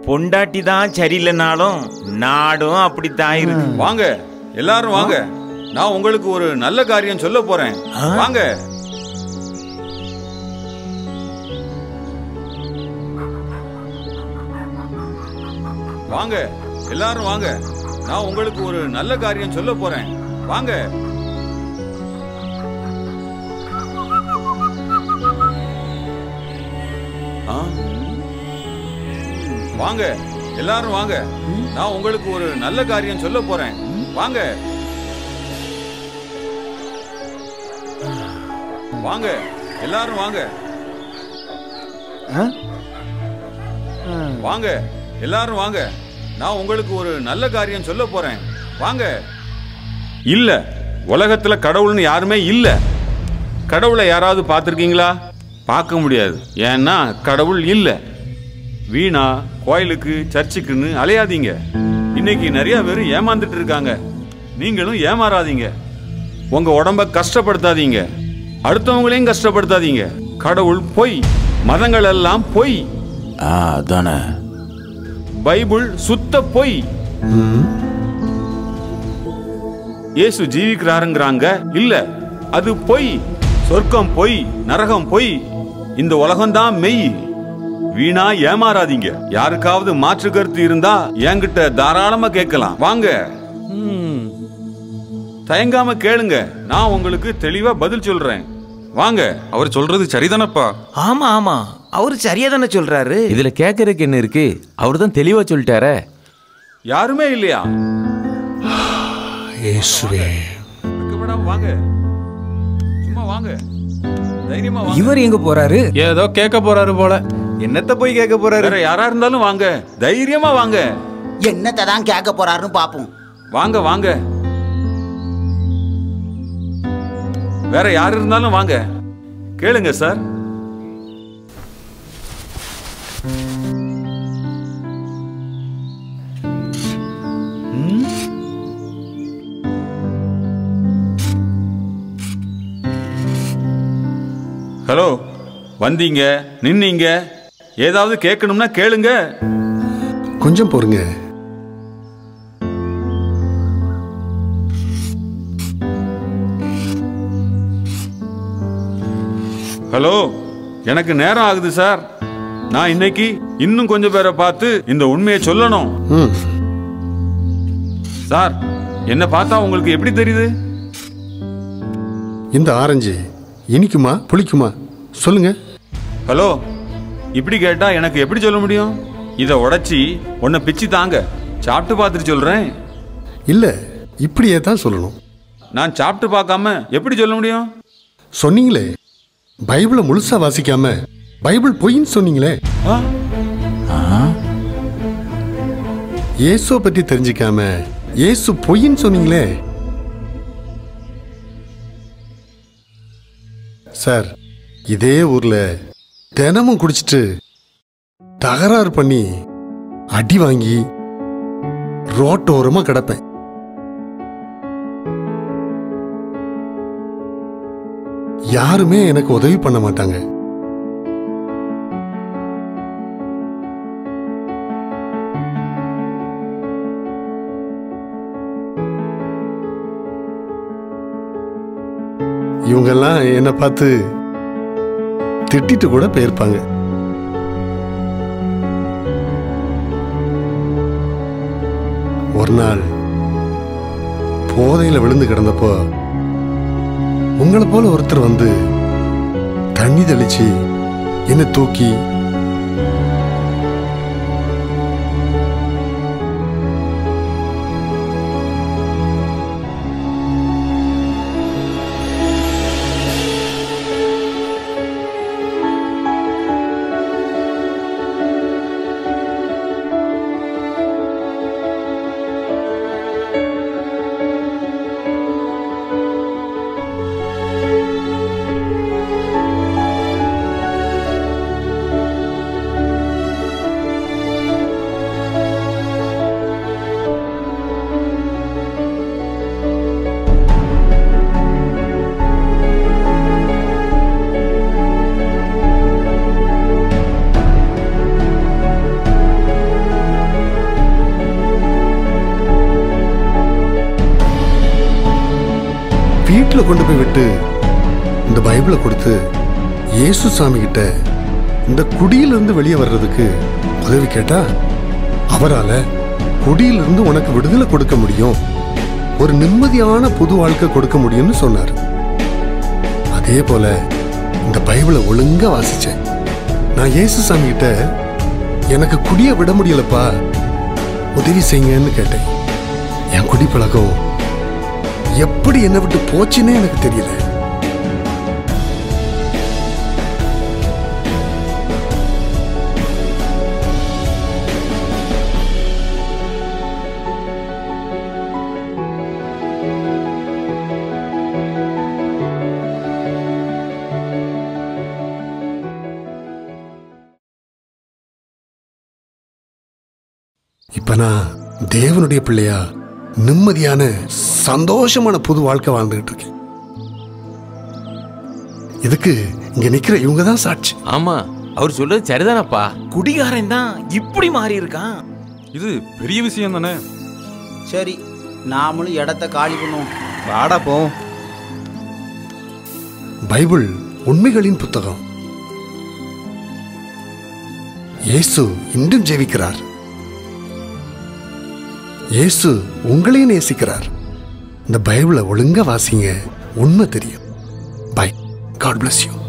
பொண்டாட்டி தான் சரியில்லைனாலும் நாடும் அப்படித்தான் இருக்கு வாங்க எல்லாரும் வாங்க நான் உங்களுக்கு ஒரு நல்ல காரியம் சொல்ல போறேன் வாங்க வாங்க எல்லாரும் வாங்க நான் உங்களுக்கு ஒரு நல்ல காரியம் சொல்ல போறேன் வாங்க ஆ? வாங்க எல்லாரும் வாங்க நான் உங்களுக்கு ஒரு நல்ல காரியம் சொல்ல போறேன் வாங்க வாங்க எல்லாரும் வாங்க வாங்க எல்லாரும் வாங்க நான் உங்களுக்கு ஒரு நல்ல காரியம் சொல்ல போறேன் வாங்க இல்ல உலகத்துல கடவுள்னு யாருமே இல்ல கடவுளை யாராவது பார்த்துருக்கீங்களா பார்க்க முடியாது ஏன்னா கடவுள் இல்ல வீணா கோயிலுக்கு சர்ச்சுக்குன்னு அலையாதீங்க இன்னைக்கு நிறைய பேர் ஏமாந்துட்டு இருக்காங்க நீங்களும் ஏமாறாதீங்க உங்க உடம்ப கஷ்டப்படுத்தாதீங்க அடுத்தவங்களையும் கஷ்டப்படுத்தாதீங்க கடவுள் பொய் மதங்கள் எல்லாம் பொய் ஆ அதானே பைபிள் சுத்த பொய் இயேசு ஜீவிக்கிறாருங்கிறாங்க இல்ல அது பொய் சொர்க்கம் பொய் நரகம் பொய் இந்த உலகம்தான் மெய் வீணா ஏமாறாதீங்க யாருக்காவது மாற்று கருத்து இருந்தா என்கிட்ட தாராளமா கேட்கலாம் வாங்க தயங்காம கேளுங்க நான் உங்களுக்கு தெளிவா பதில் சொல்றேன் வாங்க அவர் சொல்றது சரிதானப்பா ஆமா ஆமா அவரு சரியா தானே சொல்றாரு இதுல கேட்கறதுக்கு என்ன இருக்கு அவர் தான் தெளிவா சொல்லிட்டாரே யாருமே இல்லையா இயேசுவே வெட்கப்படாம வாங்க சும்மா வாங்க தைரியமா வாங்க இவர் எங்க போறாரு ஏதோ கேட்க போறாரு போல என்னத்த போய் கேட்க போறாரு வேற யாரா இருந்தாலும் வாங்க தைரியமா வாங்க என்னத்தை தான் கேட்க போறாருன்னு பாப்போம் வாங்க வாங்க வேற யார் இருந்தாலும் வாங்க கேளுங்க சார் ஹலோ வந்தீங்க நின்னீங்க ஏதாவது கேட்கணும்னா கேளுங்க கொஞ்சம் பொறுங்க ஹலோ எனக்கு நேரம் ஆகுது சார் நான் இன்னைக்கு இன்னும் கொஞ்சம் பேரை பார்த்து இந்த உண்மையை சொல்லணும் ம் சார் என்ன பார்த்தா உங்களுக்கு எப்படி தெரியுது இந்த ஆரஞ்சு இனிக்குமா புளிக்குமா சொல்லுங்க ஹலோ இப்படி கேட்டா எனக்கு எப்படி சொல்ல முடியும் இதை உடைச்சி உன்னை பிச்சு தாங்க சாப்பிட்டு பார்த்துட்டு சொல்றேன் இல்ல இப்படியே தான் சொல்லணும் நான் சாப்பிட்டு பார்க்காம எப்படி சொல்ல முடியும் சொன்னீங்களே பைபிளை முழுசா வாசிக்காம பைபிள் பொய்ன்னு சொன்னீங்களே ஆ? இயேசுவை பற்றி தெரிஞ்சுக்காம இயேசு பொய்ன்னு சொன்னீங்களே சார் இதே ஊர்ல தினமும் குடிச்சிட்டு தகராறு பண்ணி அடி வாங்கி ரோட்டோரமா கிடப்பேன் யாருமே எனக்கு உதவி பண்ண மாட்டாங்க இவங்கெல்லாம் என்னை பார்த்து திட்டிட்டு கூட போயிருப்பாங்க ஒரு நாள் போதையில விழுந்து கிடந்தப்போ உங்களை போல ஒருத்தர் வந்து தண்ணி தெளிச்சு என்னை தூக்கி வீட்டில் கொண்டு போய் விட்டு இந்த பைபிளை கொடுத்து இயேசு சாமி கிட்ட இந்த குடியிலிருந்து வெளியே வர்றதுக்கு உதவி கேட்டா அவரால குடியிலிருந்து உனக்கு விடுதலை கொடுக்க முடியும் ஒரு நிம்மதியான புது வாழ்க்கை கொடுக்க முடியும்னு சொன்னார் அதே போல இந்த பைபிளை ஒழுங்கா வாசிச்சேன் நான் இயேசு சாமி கிட்ட எனக்கு குடிய விட முடியலப்பா உதவி செய்யுங்கன்னு கேட்டேன் என் குடி பழக்கம் எப்படி என்னை விட்டு போச்சுன்னே எனக்கு தெரியல இப்ப நான் தேவனுடைய பிள்ளையா நிம்மதியான சந்தோஷமான புது வாழ்க்கை வாழ்ந்துகிட்டு இருக்கேன் இதுக்கு இங்க நிக்கிற இவங்க தான் சாட்சி ஆமா அவர் சொல்றது சரிதானப்பா குடிகாரன் தான் இப்படி மாறி இருக்கான் இது பெரிய விஷயம் தானே சரி நாமளும் இடத்த காலி பண்ணுவோம் வாடா போ பைபிள் உண்மைகளின் புத்தகம் இயேசு இன்றும் ஜெபிக்கிறார் இயேசு உங்களையும் நேசிக்கிறார் இந்த பைபிளை ஒழுங்கா வாசிங்க உண்மை தெரியும் பை காட் bless யூ